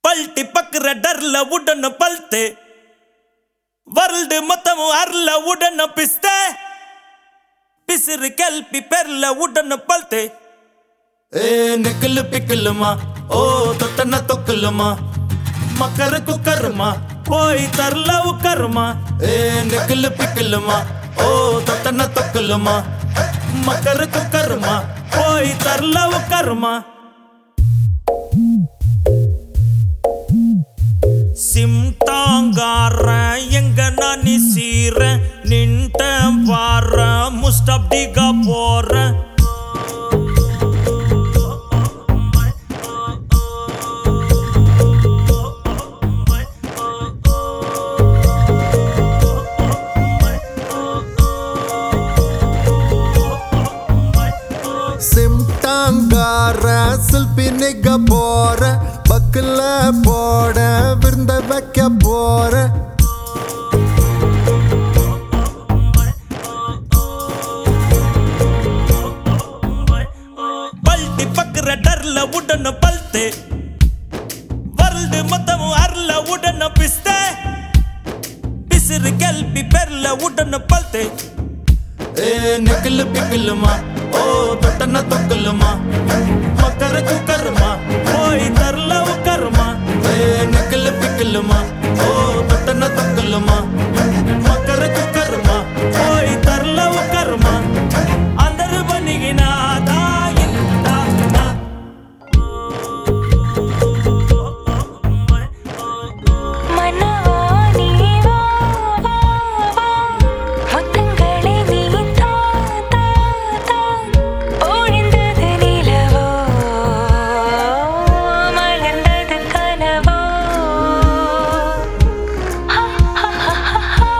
పల్టి పక్కర డర్ల ఉడన పల్తే world మొత్తము అర్ల ఉడన పిస్తే పిసిరి కెల్పి పెర్ల ఉడన పల్తే ఏ నిక్కులు పిక్కులుమా ఓ తొట్టన తొక్కులుమా మకర కుక్కరుమా పోయి తర్లవు కర్మ ఏ నిక్కులు పిక్కులుమా ఓ తొట్టన తొక్కులుమా మకర కుక్కరుమా పోయి తర్లవు కర్మ சிம்டாங்கார எங்க நானி சீர நின்ட்ட வார முஸ்டப்டிகா போற சிம்டாங்கார சில்பி நிக்க போற பக்கல போட விருந்த வைக்க போற பல்டி பக்கற டர்ல உடன பல்த்து வரல்டு மொத்தமும் அர்ல உடன பிஸ்த பிசிறு கல்பி பெர்ல உடன பல்த்து ఏ నిక్కులు పిక్కులుమా ఓ తొట్టన తొక్కులుమా మకర కుక్కరుమా పోయి తర్లవు కర్మ ఏ నిక్కులు పిక్కులుమా ఓ తొట్టన తొక్కులుమా మకర కుక్కరుమా పోయి తర్లవు కర్మ అందరు బనిగిన மனவா நீ வா வா வா முத்தங்களே நீ தா தா தா ஒழிந்தது நிலவோ மலர்ந்தது கனவோ ஹா ஹா ஹா ஹா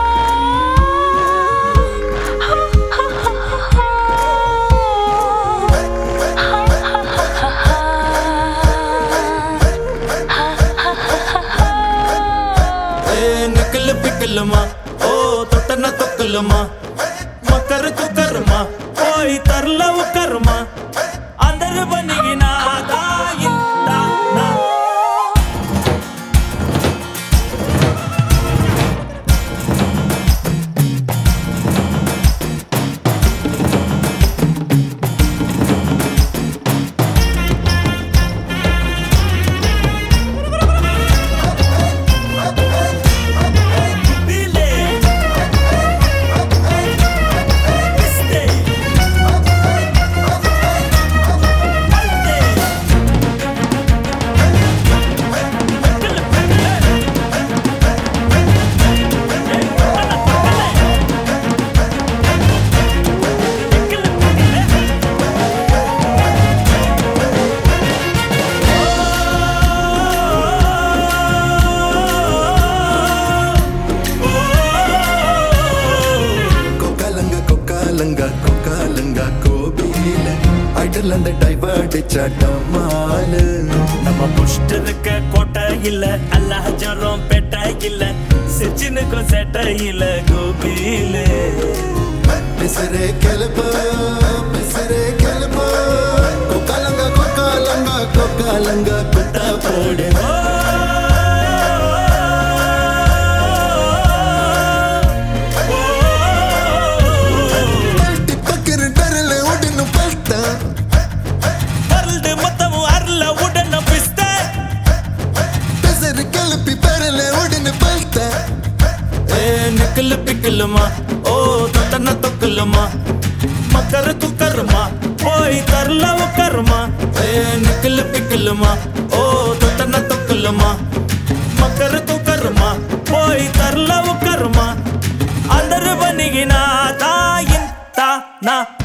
ఏ నిక్కులు పిక్కులుమా ఓ తొట్టన తొక్కులుమా మకర కుక్కరుమా పోయి తర్లవు కర్మ అందరు బనిగిన கொக்காலங்க கொக்காலங்க கொக்காலங்க கோபியில ஐடல் அந்த டைவர்டிச்ச டமாலு நம்ம புஷ்ட இருக்க கோட்டை இல்ல அல்லாஜரம் பெட்டை இல்ல சிச்சினுக்கும் செட்டை இல்ல கோபியிலே பிசரே கெலுப்பு பிசரே கெலுப்பு கொக்காலங்க கொக்காலங்க கொக்காலங்க குட்டா போடு பல்ட்டி பக்கரு டரல உடனு பல்ட்டா வரல்டு மொத்தமும் அருள உடன பிஸ்த பிசரு கெலுப்பி பரல உடனு பல்ட்டா ఏ నిక్కులు పిక్కులుమా ఓ తొట్టన తొక్కులుమా మకర కుక్కరుమా పోయి తర్లవు కర్మ ఏ నిక్కులు పిక్కులుమా ఓ తొట్టన తొక్కులుమా మకర కుక్కరుమా పోయి తర్లవు కర్మ అందరు బనిగిన తాయింత నా